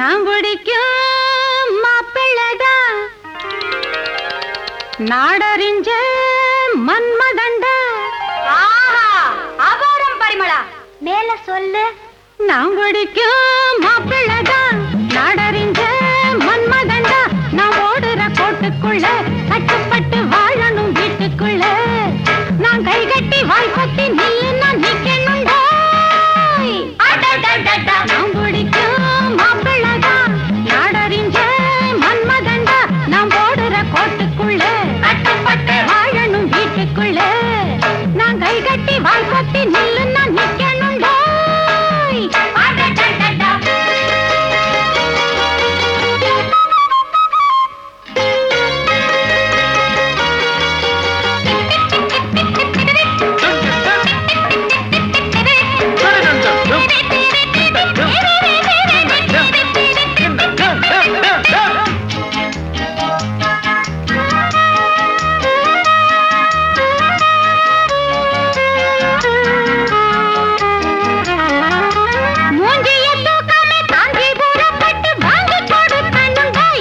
நான் பிடிக்கும் மாப்பிள்ளதான் நாடறிஞ்ச மன்மதண்டா அபாரம் பரிமளா மேல சொல்லு நான் பிடிக்கும் மாப்பிள்ளதான் நாடறிஞ்ச மன்மதண்டா நான் ஓடுற கோட்டுக்குள்ள கட்டுப்பட்டு வாழணும் வீட்டுக்குள்ள நான் கை கட்டி வாய் பத்தி நில்லு நான் நிக்கணும்டா நான் பிடிக்கும் மாப்பிள்ளதான் நாடறிஞ்ச மன்மதண்டா நான் ஓடுற கோட்டுக்குள்ள கட்டுப்பட்டு வாழணும் வீட்டுக்குள்ள நான் கை கட்டி வாய் பத்தி நில்லு நான் நிக்கணும்டா மூஞ்சிய தூக்காம காஞ்சிபுரம் பட்டு வாங்கி கொடுக்கணுண்டாய்.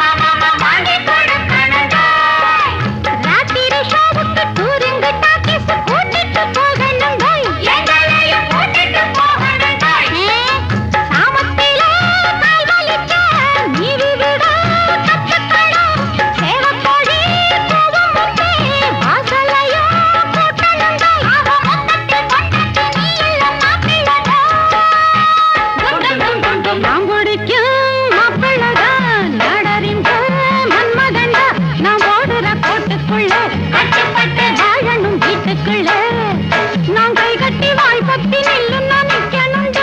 ராத்திரி ஷோவுக்கு touring talkies கூட்டிட்டு போகணுண்டாய். ஏ, சாமத்தில கால் வலிச்சா நீவி விட கத்துக்கணும். சேவக்கோழி கூவும் முன்னே வாசலையும் கூட்டணுண்டாய். நீ இல்ல மாப்பிள்ளடா. நான் பிடிக்கும் மாப்பிள்ளதான் நாடறிந்த மன்மதண்டா நான் ஓடுற கோட்டுக்குள்ள கட்டுப்பட்டு வாழணும் வீட்டுக்குள்ள நான் கை கட்டி வாய் பத்தி நில்லு நான் நிக்கணும்டா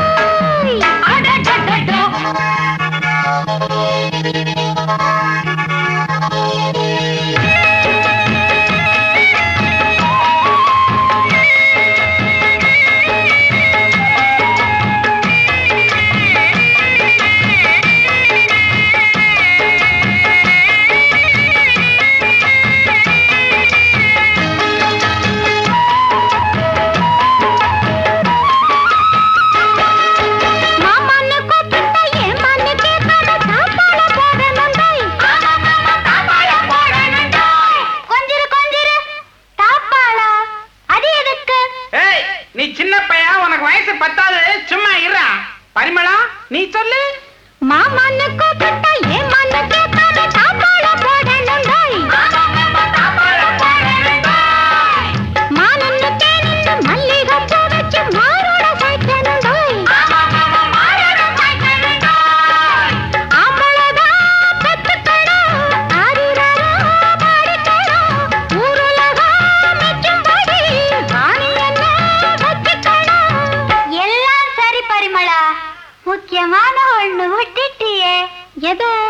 மாமான்னு கூப்பிட்டா ஏமான்னு கேட்காத சாப்பாட போடணுண்டாய். கொஞ்சிரு கொஞ்சிரு தாப்பாளா அது எதுக்கு ஏய் நீ சின்ன பையன் உனக்கு வயசு பத்தாவது சும்மா இருடா பரிமளா நீ சொல்லு மாமான்னு கூப்பிட்டா ஏமான்னு கேட்காத சாப்பாட போடணுண்டாய். மானன்னு தேனன்னு மல்லிகைப்பூ வச்சு மாரோட சேர்க்கணுண்டாய். ஆம்பளதான் பெத்துக்கணும், ஆரிரரோ பாடிக்கணும். ஊருலகம் மெச்சும்படி ராணி என்ன வச்சுக்கணும். எல்லாம் சரி பரிமளா முக்கியமான ஒண்ணு விட்டுட்டியே எது